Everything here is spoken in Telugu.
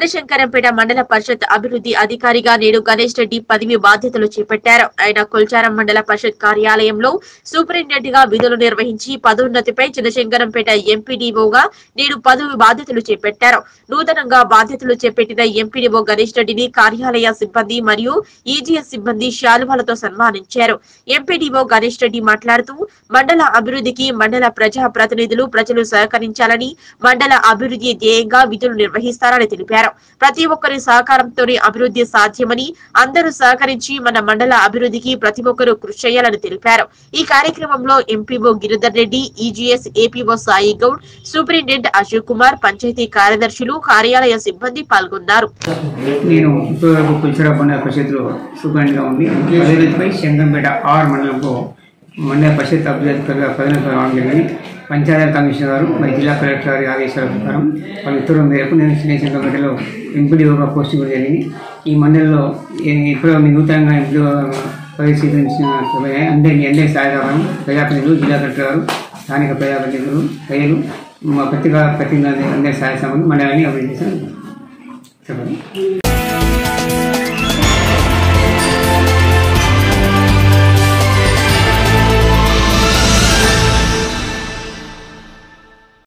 చిన్నశంకరంపేట మండల పరిషత్ అభివృద్ధి అధికారిగా నేడు గణేష్ రెడ్డి పదవి బాధ్యతలు చేపట్టారు ఆయన కొల్చారం మండల పరిషత్ కార్యాలయంలో సూపరింటెండెంట్ గా విధులు నిర్వహించి పదోన్నతిపై చిన్నశంకరంపేట ఎంపీడీఓగా నేడు పదవి బాధ్యతలు చేపట్టారు నూతనంగా బాధ్యతలు చేపట్టిన ఎంపీడీఓ గణేష్ రెడ్డిని కార్యాలయ సిబ్బంది మరియు ఈజీఎస్ సిబ్బంది శాలువాలతో సన్మానించారు ఎంపీడీఓ గణేష్ రెడ్డి మాట్లాడుతూ మండల అభివృద్ధికి మండల ప్రజా ప్రతినిధులు ప్రజలు సహకరించాలని మండల అభివృద్ధి ధ్యేయంగా విధులు నిర్వహిస్తారని తెలిపారు ప్రతి ఒక్కరి సహకారంతోనే అభివృద్ధి సాధ్యమని అందరూ సహకరించి మన మండల అభివృద్ధికి ప్రతి ఒక్కరూ కృషి చేయాలని తెలిపారు ఈ కార్యక్రమంలో MPO Giridhar Reddy EGS APO Sai Goud superintendent Ashok Kumar panchayat కార్యదర్శులు కార్యాలయ సిబ్బంది పాల్గొన్నారు నేను ఇప్పటివరకు పులిచెర మండల పరిషత్లో సూపరింటెండెంట్గా ఉంది పదవిపై శంకరంపేట ఆర్ మండలంలో మండల పరిషత్ అభ్యర్థిగా పదవి రావడం జరిగింది పంచాయతీ కమిషనర్ గారు మరి జిల్లా కలెక్టర్ గారి ఆదేశాల ప్రకారం వాళ్ళ ఉత్తర్వుల మేరకు నేను శ్రీ శంకరంపేటలో ఎంపీడీఓగా పోస్టింగ్ కూడా జరిగింది ఈ మండలంలో ఈ- ఇప్పుడు నూతనంగా ఎంపీడీఓ పదవి స్వీకరించిన సమయం అందరికీ అందరి సహాయకారం ప్రజాప్రతినిధులు జిల్లా కలెక్టర్ గారు స్థానిక ప్రజాప్రతినిధులు ప్రజలు మా పత్రికా ప్రతినిధులు అందరి సహాయ సంబంధం మండలాన్ని అభివృద్ధి చేశారు చెప్పండి